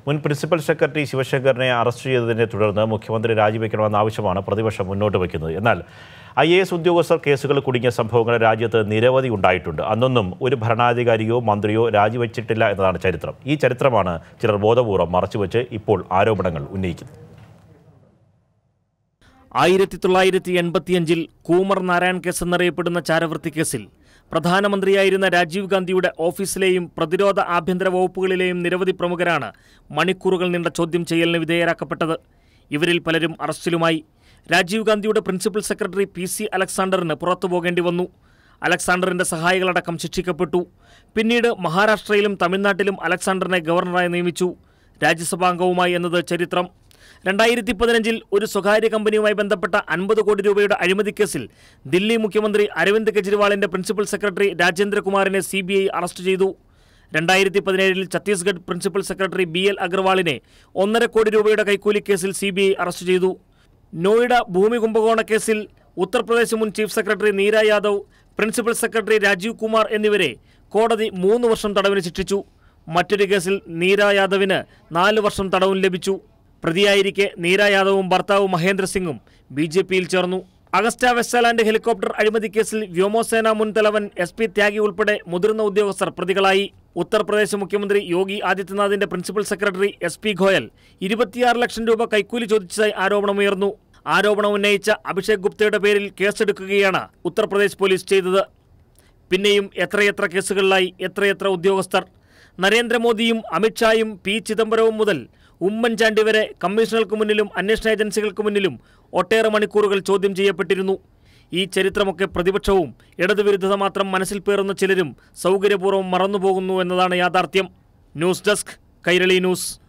മുൻ principal secretary ശിവശങ്കറിനെ arrest ചെയ്തതിനെ തുടർന്ന് മുഖ്യമന്ത്രി രാജിവെക്കണമെന്ന ആവശ്യമാണ് പ്രതിപക്ഷം മുന്നോട്ട് വയ്ക്കുന്നത് എന്നാൽ ഐ എ എസ് ഉദ്യോഗസ്ഥർ കേസുകൾ കുടുങ്ങിയ സംഭവങ്ങൾ രാജ്യത്ത് നിരവധി ഉണ്ടായിട്ടുണ്ട് അന്നൊന്നും ഒരു ഭരണാധികാരിയോ മന്ത്രിയോ രാജിവെച്ചിട്ടില്ല എന്നതാണ് ചരിത്രം ഈ ചരിത്രമാണ് ചിലർ ബോധപൂർവ്വം മറച്ചുവെച്ച് ഇപ്പോൾ ആരോപണങ്ങൾ ഉന്നയിക്കുന്നത് ആയിരത്തി തൊള്ളായിരത്തി എൺപത്തിയഞ്ചിൽ കൂമർ നാരായൺ കേസ് എന്നറിയപ്പെടുന്ന ചാരവൃത്തി കേസിൽ പ്രധാനമന്ത്രിയായിരുന്ന രാജീവ് ഗാന്ധിയുടെ ഓഫീസിലെയും പ്രതിരോധ ആഭ്യന്തര വകുപ്പുകളിലെയും നിരവധി പ്രമുഖരാണ് മണിക്കൂറുകൾ നീണ്ട ചോദ്യം ചെയ്യലിന് വിധേയരാക്കപ്പെട്ടത് ഇവരിൽ പലരും അറസ്റ്റിലുമായി രാജീവ് ഗാന്ധിയുടെ പ്രിൻസിപ്പൽ സെക്രട്ടറി പി സി അലക്സാണ്ടറിന് പുറത്തു പോകേണ്ടി വന്നു അലക്സാണ്ടറിന്റെ സഹായികളടക്കം ശിക്ഷിക്കപ്പെട്ടു പിന്നീട് മഹാരാഷ്ട്രയിലും തമിഴ്നാട്ടിലും അലക്സാണ്ടറിനെ ഗവർണറായി നിയമിച്ചു രാജ്യസഭാംഗവുമായി എന്നത് ചരിത്രം രണ്ടായിരത്തി പതിനഞ്ചിൽ ഒരു സ്വകാര്യ കമ്പനിയുമായി ബന്ധപ്പെട്ട അൻപത് കോടി രൂപയുടെ അഴിമതി കേസിൽ ദില്ലി മുഖ്യമന്ത്രി അരവിന്ദ് കെജ്രിവാളിന്റെ പ്രിൻസിപ്പൽ സെക്രട്ടറി രാജേന്ദ്രകുമാറിനെ സി ബി ഐ അറസ്റ്റ് ചെയ്തു രണ്ടായിരത്തി പതിനേഴിൽ Chhattisgarh principal secretary B L അഗർവാളിനെ ഒന്നര കോടി രൂപയുടെ കൈക്കൂലി കേസിൽ സി ബി ഐ അറസ്റ്റ് ചെയ്തു നോയിഡ ഭൂമി കുംഭകോണ കേസിൽ ഉത്തർപ്രദേശ് മുൻ chief secretary Neera Yadav principal secretary Rajiv Kumar എന്നിവരെ കോടതി മൂന്ന് വർഷം തടവിന് ശിക്ഷിച്ചു മറ്റൊരു കേസിൽ നീര യാദവിന് നാല് വർഷം തടവും ലഭിച്ചു പ്രതിയായിരിക്കെ നീര യാദവും ഭർത്താവ് മഹേന്ദ്ര സിംഗും ബി ജെ പിയിൽ ചേർന്നു അഗസ്റ്റ വെസ്റ്റലാൻഡ് ഹെലികോപ്റ്റർ അഴിമതി കേസിൽ വ്യോമസേന മുൻ തലവൻ എസ് പി ത്യാഗി ഉൾപ്പെടെ മുതിർന്ന ഉദ്യോഗസ്ഥർ പ്രതികളായി ഉത്തർപ്രദേശ് മുഖ്യമന്ത്രി യോഗി ആദിത്യനാഥിന്റെ principal secretary S P Goyal ഇരുപത്തിയാറ് ലക്ഷം രൂപ കൈക്കൂലി ചോദിച്ചതായി ആരോപണമുയർന്നു ആരോപണം ഉന്നയിച്ച അഭിഷേക് ഗുപ്തയുടെ പേരിൽ കേസെടുക്കുകയാണ് ഉത്തർപ്രദേശ് പോലീസ് ചെയ്തത് പിന്നെയും എത്രയെത്ര കേസുകളിലായി എത്രയെത്ര ഉദ്യോഗസ്ഥർ നരേന്ദ്രമോദിയും അമിത്ഷായും പി ചിദംബരവും മുതൽ ഉമ്മൻചാണ്ടി വരെ കമ്മീഷണർക്ക് മുന്നിലും അന്വേഷണ ഏജൻസികൾക്ക് മുന്നിലും ഒട്ടേറെ മണിക്കൂറുകൾ ചോദ്യം ചെയ്യപ്പെട്ടിരുന്നു ഈ ചരിത്രമൊക്കെ പ്രതിപക്ഷവും ഇടതുവിരുദ്ധത മാത്രം മനസ്സിൽ പേറുന്ന ചിലരും സൗകര്യപൂർവ്വം മറന്നുപോകുന്നു എന്നതാണ് യാഥാർത്ഥ്യം ന്യൂസ് ഡെസ്ക് കൈരളി ന്യൂസ്